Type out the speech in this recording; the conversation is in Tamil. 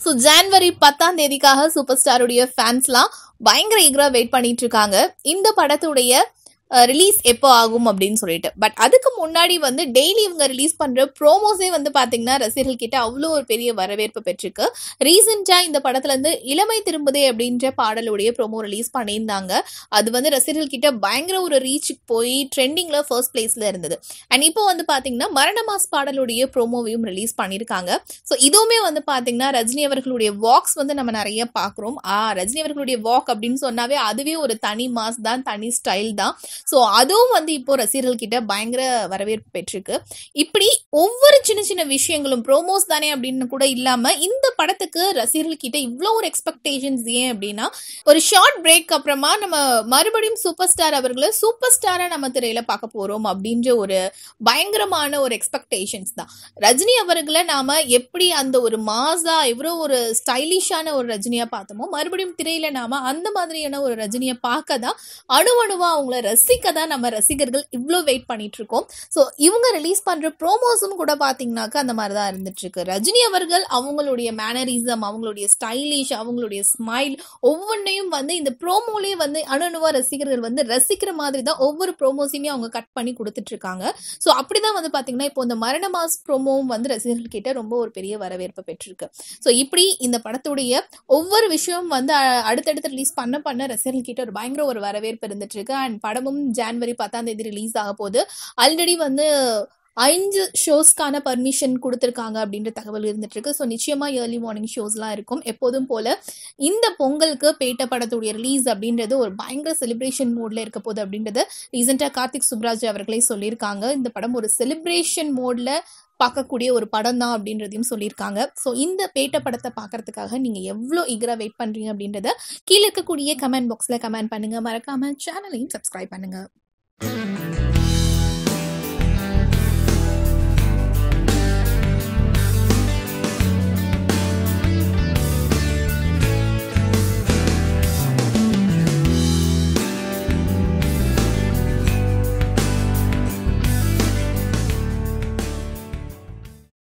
ஸோ ஜான்வரி பத்தாம் தேதிக்காக சூப்பர் ஸ்டாருடைய ஃபேன்ஸ்லாம் பயங்கர ஈகரா வெயிட் பண்ணிட்டு இருக்காங்க இந்த படத்துடைய ரிலீஸ் எப்போ ஆகும் அப்படின்னு சொல்லிட்டு பட் அதுக்கு முன்னாடி வந்து டெய்லி இவங்க ரிலீஸ் பண்ற ப்ரோமோஸே வந்து பாத்தீங்கன்னா ரசிகர்கள் கிட்ட அவ்வளோ ஒரு பெரிய வரவேற்பு பெற்றிருக்கு ரீசெண்டா இந்த படத்துல இருந்து இளமை திரும்புதே அப்படின்ற பாடலுடைய ப்ரோமோ ரிலீஸ் பண்ணியிருந்தாங்க அது வந்து ரசிகர்கள் கிட்ட பயங்கர ஒரு ரீச்சுக்கு போய் ட்ரெண்டிங்ல ஃபர்ஸ்ட் பிளேஸ்ல இருந்தது அண்ட் இப்போ வந்து பாத்தீங்கன்னா மரண மாஸ் பாடலுடைய ப்ரோமோவையும் ரிலீஸ் பண்ணியிருக்காங்க ஸோ இதுவுமே வந்து பாத்தீங்கன்னா ரஜினி அவர்களுடைய வாக்ஸ் வந்து நம்ம நிறைய பார்க்குறோம் ஆ ரஜினி அவர்களுடைய வாக் அப்படின்னு சொன்னாவே அதுவே ஒரு தனி மாஸ் தான் தனி ஸ்டைல் தான் ஸோ அதுவும் வந்து இப்போ ரசிகர்கள் கிட்ட பயங்கர வரவேற்பு பெற்றிருக்கு இப்படி ஒவ்வொரு சின்ன சின்ன விஷயங்களும் ப்ரோமோஸ் தானே அப்படின்னு கூட இல்லாம இந்த படத்துக்கு ரசிகர்கள் கிட்ட இவ்வளோ ஒரு எக்ஸ்பெக்டேஷன்ஸ் ஏன் அப்படின்னா ஒரு ஷார்ட் பிரேக் அப்புறமா நம்ம மறுபடியும் சூப்பர் ஸ்டார் அவர்களை சூப்பர் ஸ்டாரா நம்ம திரையில பார்க்க போறோம் அப்படின்ற ஒரு பயங்கரமான ஒரு எக்ஸ்பெக்டேஷன்ஸ் தான் ரஜினி அவர்களை நாம எப்படி அந்த ஒரு மாசா இவ்வளோ ஒரு ஸ்டைலிஷான ஒரு ரஜினியா பார்த்தோமோ மறுபடியும் திரையில நாம அந்த மாதிரியான ஒரு ரஜினியை பார்க்க தான் அணு அணுவா அவங்கள ரசிக்க தான் நம்ம ரசிகர்கள் இவ்வளோ வெயிட் பண்ணிட்டு இருக்கோம் ஸோ இவங்க ரிலீஸ் பண்ற ப்ரோமோஸும் கூட பார்த்தீங்கன்னாக்கா அந்த மாதிரி தான் இருந்துட்டு இருக்கு ரஜினி அவர்கள் அவங்களுடைய மேனரிசம் அவங்களுடைய ஸ்டைலிஷ் அவங்களுடைய ஸ்மைல் ஒவ்வொன்றையும் வந்து இந்த ப்ரோமோலேயே வந்து அணு அணுவா ரசிகர்கள் வந்து ரசிக்கிற மாதிரி தான் ஒவ்வொரு ப்ரோமோஸையுமே அவங்க கட் பண்ணி கொடுத்துட்டு இருக்காங்க ஸோ அப்படிதான் வந்து பாத்தீங்கன்னா இப்போ இந்த மரண மாஸ் ப்ரோமோவும் வந்து ரசிகர்கள் கிட்ட ரொம்ப ஒரு பெரிய வரவேற்பு பெற்றிருக்கு ஸோ இப்படி இந்த படத்துடைய ஒவ்வொரு விஷயமும் வந்து அ- அடுத்தடுத்து ரிலீஸ் பண்ண பண்ண ரசிகர்கள் கிட்ட ஒரு பயங்கர ஒரு வரவேற்பு இருந்துட்டு இருக்கு அண்ட் படமும் ஜான்வரி பத்தாம் தேதி ரிலீஸ் ஆக போகுது ஆல்ரெடி வந்து ஐந்து ஷோஸ்க்கான பர்மிஷன் கொடுத்துருக்காங்க அப்படின்ற தகவல் இருந்துட்டு இருக்கு ஸோ நிச்சயமா ஏர்லி மார்னிங் ஷோஸ்லாம் இருக்கும் எப்போதும் போல இந்த பொங்கலுக்கு பேட்ட படத்துடைய ரிலீஸ் அப்படின்றது ஒரு பயங்கர செலிப்ரேஷன் மோட்ல இருக்க போகுது அப்படின்றது ரீசெண்டாக கார்த்திக் சுப்ராஜ் அவர்களே சொல்லியிருக்காங்க இந்த படம் ஒரு செலிப்ரேஷன் மோட்ல பார்க்கக்கூடிய ஒரு படம் தான் அப்படின்றதையும் சொல்லியிருக்காங்க ஸோ இந்த பேட்ட படத்தை பார்க்கறதுக்காக நீங்க எவ்வளோ ஈகரா வெயிட் பண்றீங்க அப்படின்றத கீழே இருக்கக்கூடிய கமெண்ட் பாக்ஸ்ல கமெண்ட் பண்ணுங்க மறக்காம சேனலையும் சப்ஸ்கிரைப் பண்ணுங்க